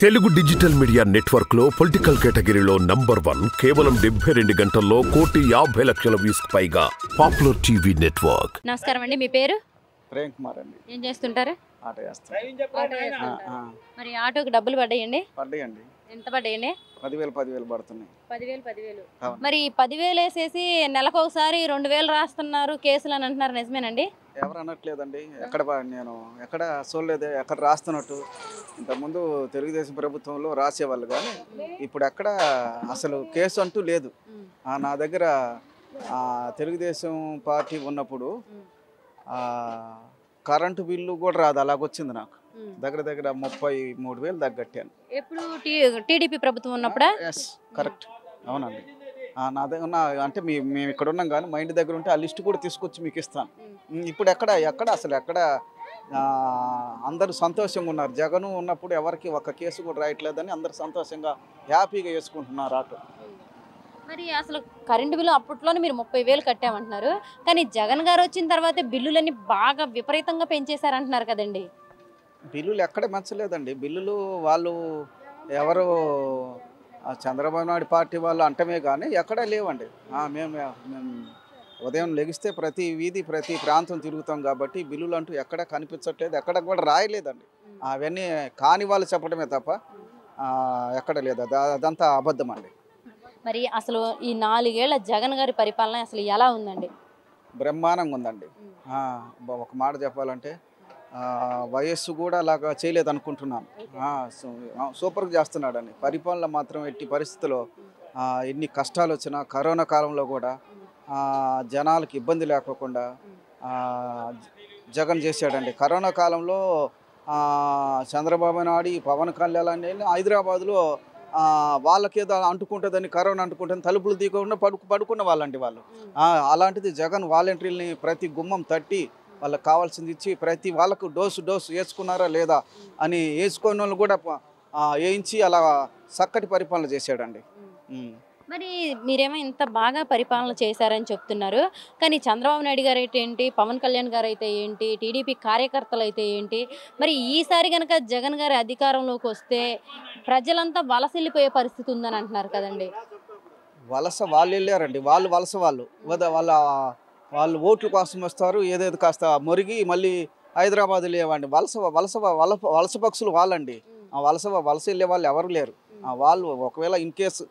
Telugu digital media network లో political కేటగిరీలో number one కేవలం డెబ్బై రెండు గంటల్లో కోటి యాభై లక్షల వ్యూస్ పైగా పాపులర్ టీవీ నెట్వర్క్ నమస్కారం అండి మీ పేరు ప్రేమ్ కుమార్ అండి ఏం చేస్తుంటారు ఆట చేస్తాం ఆటో ఆ, చేస్తుంటారు. ఆ, మరి ఆటోకి డబ్బులు పడ్డాయండి పడ్డాయండి ఎంత పడ్డాయండి పదివేలు పదివేలు పడుతున్నాయి పదివేలు పదివేలు అవును. మరి పదివేలు వేసేసి నెలకు ఒకసారి రెండు వేలు రాస్తున్నారు కేసులు అని అంటున్నారు నిజమేనండి ఎవరు అనట్లేదండి ఎక్కడ బా- నేను ఎక్కడ చూడలేదు ఎక్కడ రాస్తున్నట్టు ఇంతకుముందు తెలుగుదేశం ప్రభుత్వంలో రాసేవాళ్ళు కానీ ఇప్పుడు ఎక్కడ అసలు కేసు అంటూ లేదు ఆ, నా దగ్గర ఆ, తెలుగుదేశం పార్టీ ఉన్నప్పుడు ఆ, కరెంటు బిల్లు కూడా రాదు అలాగొచ్చింది నాకు దగ్గర దగ్గర ముప్పై మూడు వేలు తగ్గట్టాను ఎప్పుడు టీడీపీ ప్రభుత్వం ఉన్నప్పుడా ఎస్ కరెక్ట్ అవునండి ఆ, నా దగ్గర ఉన్న అంటే మీ మేము ఇక్కడ ఉన్నాం కానీ మా ఇంటి దగ్గర ఉంటే ఆ లిస్ట్ కూడా తీసుకొచ్చి మీకు ఇస్తాను ఉమ్, ఇప్పుడు ఎక్కడ ఎక్కడ అసలు ఎక్కడ ఆ, అందరూ సంతోషంగా ఉన్నారు జగను ఉన్నప్పుడు ఎవరికి ఒక కేసు కూడా రాయట్లేదని అందరూ సంతోషంగా హ్యాపీగా వేసుకుంటున్నారు ఆటో మరి అసలు కరెంటు బిల్లు అప్పట్లోనే మీరు ముప్పై వేలు కట్టామంటున్నారు కానీ జగన్ గారు వచ్చిన తర్వాత బిల్లులన్నీ బాగా విపరీతంగా పెంచేశారంటున్నారు కదండి బిల్లులు ఎక్కడ మెచ్చలేదండి బిల్లులు వాళ్ళు ఎవరు ఆ చంద్రబాబు నాయుడు పార్టీ వాళ్ళు అంటమే కానీ ఎక్కడా లేవండి ఆ, మేము మేము ఉదయం లెగిస్తే ప్రతి వీధి ప్రతి ప్రాంతం తిరుగుతాం కాబట్టి బిల్లులు అంటూ ఎక్కడ కనిపించట్లేదు ఎక్కడ కూడా రాయలేదండి అవన్నీ కాని వాళ్ళు చెప్పడమే తప్ప ఆ, ఎక్కడ లేదు అది అదంతా అబద్ధం అండి మరి అసలు ఈ నాలుగేళ్ల జగన్ గారి పరిపాలన అసలు ఎలా ఉందండి బ్రహ్మాండంగా ఉందండి ఆ, బ- ఒక మాట చెప్పాలంటే ఆ, వయస్సు కూడా అలాగా చేయలేదు అనుకుంటున్నాను ఆ, సో- ఆ, సూపర్గా చేస్తున్నాడండి పరిపాలన మాత్రం ఎట్టి పరిస్థితుల్లో ఆ, ఎన్ని కష్టాలు వచ్చినా కరోనా కాలంలో కూడా ఆ, జనాలకు ఇబ్బంది లేకోకుండా ఆ, జ- జగన్ చేశాడండి కరోనా కాలంలో ఆ, చంద్రబాబు నాయుడు ఈ పవన్ కళ్యాణ్ అని హైదరాబాద్లో ఆ, వాళ్ళకేదో అంటుకుంటుందని కరోనా అంటుకుంటుంది తలుపులు తీయకుండా పడుకు పడుకున్న వాళ్ళండి వాళ్ళు ఆ, అలాంటిది జగన్ వాలంటీర్ని ప్రతి గుమ్మం తట్టి వాళ్ళకి కావాల్సింది ఇచ్చి ప్రతి వాళ్ళకు డోసు డోసు వేసుకున్నారా లేదా అని వేసుకున్న వాళ్ళు కూడా ప- ఆ, వేయించి అలా చక్కటి పరిపాలన చేశాడండి ఉమ్. మరి మీరేమో ఇంత బాగా పరిపాలన చేశారని చెప్తున్నారు కానీ చంద్రబాబు నాయుడు గారు అయితే ఏంటి పవన్ కళ్యాణ్ గారు అయితే ఏంటి టీడీపీ కార్యకర్తలు అయితే ఏంటి మరి ఈసారి కనుక జగన్ గారి అధికారంలోకి వస్తే ప్రజలంతా వలసెళ్ళిపోయే పరిస్థితి ఉందని అంటున్నారు కదండి వలస వాళ్ళు వెళ్ళారండి వాళ్ళు వలస వాళ్ళు వద వాళ్ళ వాళ్ళు ఓట్ల కోసం వస్తారు ఏదేదో కాస్త మొరిగి మళ్ళీ హైదరాబాద్ లేవండి వలస వలస వలస వలస పక్షులు వాళ్ళండి ఆ వలస వలస వెళ్ళే వాళ్ళు ఎవరు లేరు ఆ వాళ్ళు ఒకవేళ ఇన్ కేసు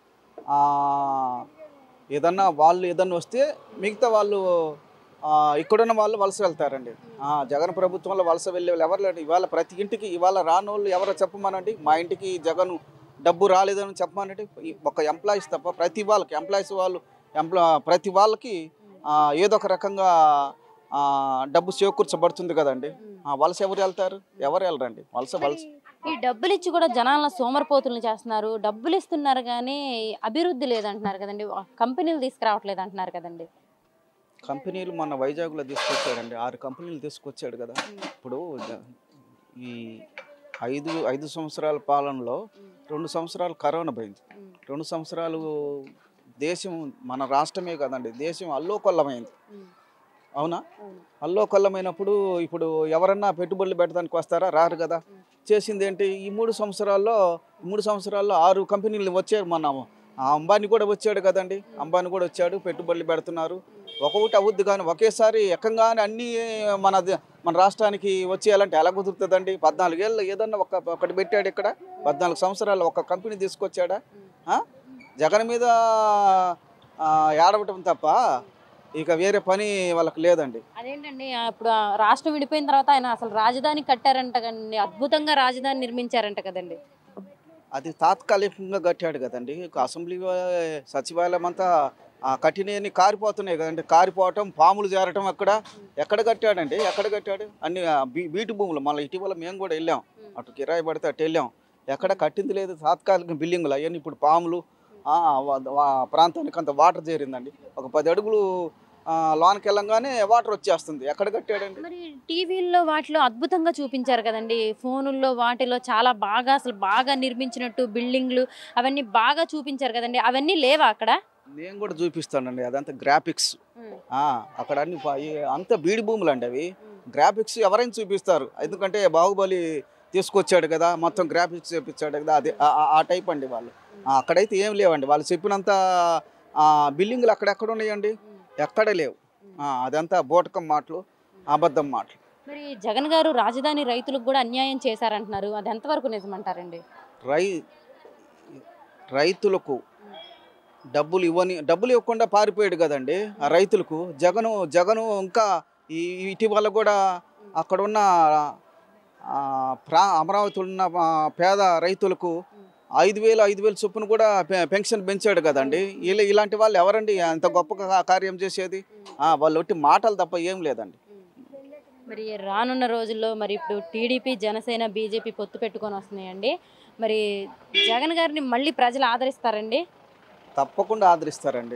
ఏదన్నా వాళ్ళు ఏదన్నా వస్తే మిగతా వాళ్ళు ఆ, ఇక్కడున్న వాళ్ళు వలస వెళ్తారండి ఆ, జగన్ ప్రభుత్వంలో వలస వెళ్ళే వాళ్ళు ఎవరు లేరు ఇవాళ ప్రతి ఇంటికి ఇవాళ రానోళ్ళు ఎవరో చెప్పమనండి మా ఇంటికి జగన్ డబ్బు రాలేదని చెప్పమనండి ఈ ఒక ఎంప్లాయీస్ తప్ప ప్రతి వాళ్ళకి ఎంప్లాయీస్ వాళ్ళు ఎంప్లా ప్రతి వాళ్ళకి ఆ, ఏదో ఒక రకంగా ఆ, డబ్బు చేకూర్చబడుతుంది కదండి ఆ, వలస ఎవరు వెళ్తారు ఎవరు వెళ్ళరండి వలస వలస ఈ డబ్బులు ఇచ్చి కూడా జనాలను సోమరపోతులను చేస్తున్నారు డబ్బులు ఇస్తున్నారు కానీ అభివృద్ధి లేదంటున్నారు కదండి కంపెనీలు తీసుకురావట్లేదు అంటున్నారు కదండి కంపెనీలు మొన్న వైజాగ్లో తీసుకొచ్చాడండి ఆరు కంపెనీలు తీసుకొచ్చాడు కదా ఇప్పుడు జ- ఈ ఐదు ఐదు సంవత్సరాల పాలనలో రెండు సంవత్సరాలు కరోనా పోయింది రెండు సంవత్సరాలు దేశం మన రాష్ట్రమే కదండి దేశం అల్లోకొల్లమైంది అవునా అల్లోకొల్లమైనప్పుడు ఇప్పుడు ఎవరన్నా పెట్టుబడులు పెట్టడానికి వస్తారా రారు కదా చేసింది ఏంటి ఈ మూడు సంవత్సరాల్లో ఈ మూడు సంవత్సరాల్లో ఆరు కంపెనీలు వచ్చారు మన ఆ అంబానీ కూడా వచ్చాడు కదండి అంబానీ కూడా వచ్చాడు పెట్టుబడులు పెడుతున్నారు ఒక్కొక్కటి అవుద్ది కానీ ఒకేసారి ఎక్కంగానే అన్నీ మన ద- మన రాష్ట్రానికి వచ్చేయాలంటే ఎలా కుదురుతుందండి పద్నాలుగేళ్ళు ఏదన్నా ఒక ఒకటి పెట్టాడు ఇక్కడ పద్నాలుగు సంవత్సరాలు ఒక కంపెనీ తీసుకొచ్చాడా ఆ? జగన్ మీద ఆ, ఏడవటం తప్ప ఇక వేరే పని వాళ్ళకి లేదండి అదేంటండి ఆ ఇప్పుడు ఆ రాష్ట్రం విడిపోయిన తర్వాత ఆయన అసలు రాజధాని కట్టారంట కదండి అద్భుతంగా రాజధాని నిర్మించారంట కదండి అది తాత్కాలికంగా కట్టాడు కదండి ఇక అసెంబ్లీ వా- సచివాలయం అంతా ఆ కట్టినవన్నీ కారిపోతున్నాయి కదండి కారిపోవటం పాములు చేరటం అక్కడ ఎక్కడ కట్టాడండి ఎక్కడ కట్టాడు అన్ని ఆ బీ బీటు భూములు మళ్ళీ ఇటీవల మేము కూడా వెళ్ళాం అటు కిరాయి పడితే అటు వెళ్ళాం ఎక్కడ కట్టింది లేదు తాత్కాలిక బిల్డింగులు అవన్నీ ఇప్పుడు పాములు ఆ, వా- వా- ప్రాంతానికి అంత వాటర్ చేరిందండి ఒక పది అడుగులు ఆ, లోనికి వెళ్ళంగానే వాటర్ వచ్చేస్తుంది ఎక్కడ కట్టాడండి మరి టీవీల్లో వాటిలో అద్భుతంగా చూపించారు కదండి ఫోనుల్లో వాటిలో చాలా బాగా అసలు బాగా నిర్మించినట్టు బిల్డింగ్లు అవన్నీ బాగా చూపించారు కదండి అవన్నీ లేవా అక్కడ నేను కూడా చూపిస్తానండి అదంతా గ్రాఫిక్స్ ఆ, అక్కడ అన్ని పా- ఈ అంత బీడి భూములు అండి అవి గ్రాఫిక్స్ ఎవరైనా చూపిస్తారు ఎందుకంటే బాహుబలి తీసుకొచ్చాడు కదా మొత్తం గ్రాఫిక్స్ చేపించాడు కదా అది ఆ- ఆ- ఆ టైప్ అండి వాళ్ళు ఆ, అక్కడైతే ఏం లేవండి వాళ్ళు చెప్పినంత ఆ, బిల్డింగ్లు అక్కడెక్కడ ఉన్నాయండి ఎక్కడ లేవు ఆ, అదంతా బోటకం మాటలు అబద్ధం మాటలు మరి జగన్ గారు రాజధాని రైతులకు కూడా అన్యాయం చేశారంటున్నారు అది ఎంతవరకు నిజమంటారండి రై రైతులకు డబ్బులు ఇవ్వని డబ్బులు ఇవ్వకుండా పారిపోయాడు కదండి ఆ రైతులకు జగను జగను ఇంకా ఈ ఇటీవల కూడా అక్కడ ఉన్న ఆ, ప్రా అమరావతిలో ఉన్న ఆ, పేద రైతులకు ఐదు వేలు ఐదు వేలు చొప్పున కూడా పె- పెన్షన్ పెంచాడు కదండి ఇలా ఇలాంటి వాళ్ళు ఎవరండి అంత గొప్పగా కార్యం చేసేది ఆ, వాళ్ళు ఒట్టి మాటలు తప్ప ఏం లేదండి మరి రానున్న రోజుల్లో మరి ఇప్పుడు టీడీపీ జనసేన బీజేపీ పొత్తు పెట్టుకొని వస్తున్నాయండి మరి జగన్ గారిని మళ్ళీ ప్రజలు ఆదరిస్తారండి తప్పకుండా ఆదరిస్తారండి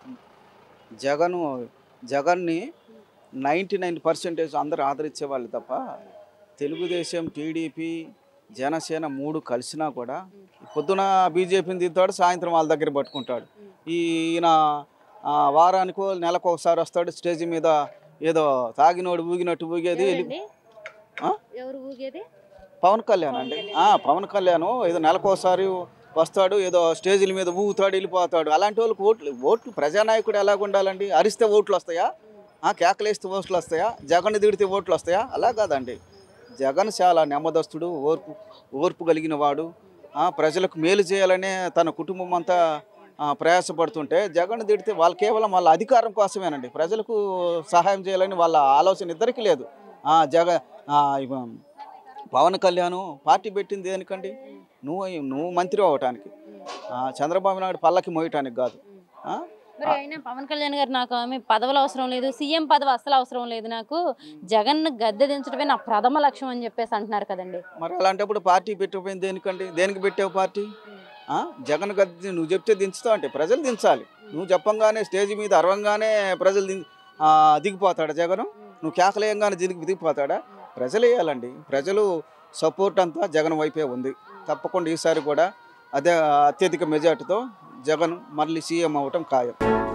జగను జగన్ని నైంటీ నైన్ పర్సెంటేజ్ అందరూ ఆదరించే వాళ్ళు తప్ప తెలుగుదేశం టీడీపీ జనసేన మూడు కలిసినా కూడా పొద్దున బీజేపీని తింటాడు సాయంత్రం వాళ్ళ దగ్గర పట్టుకుంటాడు ఈయన ఆ, వారానికో నెలకు ఒకసారి వస్తాడు స్టేజ్ మీద ఏదో తాగినోడు ఊగినట్టు ఊగేది వెళ్ళి- ఎవరండి? ఆ? ఎవరు ఊగేది పవన్ కళ్యాణ్ అండి ఆ, పవన్ కళ్యాణ్ ఏదో నెలకోసారి వస్తాడు ఏదో స్టేజీల మీద ఊగుతాడు వెళ్ళిపోతాడు అలాంటి వాళ్ళకి ఓట్లు ఓట్లు ప్రజానాయకుడు ఎలాగ ఉండాలండి అరిస్తే ఓట్లు వస్తాయా ఆ, కేకలేస్తే ఓట్లు వస్తాయా జగన్ తిడితే ఓట్లు వస్తాయా అలా కాదండి జగన్ చాలా నెమ్మదస్తుడు ఓర్పు ఓర్పు కలిగిన వాడు ఆ, ప్రజలకు మేలు చేయాలనే తన కుటుంబం అంతా ఆ, ప్రయాసపడుతుంటే జగన్ తిడితే వాళ్ళు కేవలం వాళ్ళ అధికారం కోసమేనండి ప్రజలకు సహాయం చేయాలని వాళ్ళ ఆలోచన ఇద్దరికీ లేదు ఆ, జగ ఆ, ఇవ- పవన్ కళ్యాణ్ పార్టీ పెట్టింది దేనికండి నువ్వు నువ్వు మంత్రి అవ్వటానికి ఆ, చంద్రబాబు నాయుడు పల్లకి మోయటానికి కాదు ఆ? మరి అయినా పవన్ కళ్యాణ్ గారు నాకు ఆమె పదవులు అవసరం లేదు సీఎం పదవి అసలు అవసరం లేదు నాకు జగన్ గద్దె దించడమే నా ప్రథమ లక్ష్యం అని చెప్పేసి అంటున్నారు కదండి మరి అలాంటప్పుడు పార్టీ పెట్టకపోయింది దేనికండి దేనికి పెట్టావు పార్టీ ఆ? జగన్ గద్దె నువ్వు చెప్తే దించుతావు అంటే ప్రజలు దించాలి నువ్వు చెప్పంగానే స్టేజ్ మీద అరవంగానే ప్రజలు దిం ఆ, దిగిపోతాడా జగన్ నువ్వు కేకలేయంగానే దిగి దిగిపోతాడా ప్రజలు వేయాలండి ప్రజలు సపోర్ట్ అంతా జగన్ వైపే ఉంది తప్పకుండా ఈసారి కూడా అదే అత్యధిక మెజార్టీతో జగన్ మళ్ళీ సీఎం అవ్వటం ఖాయం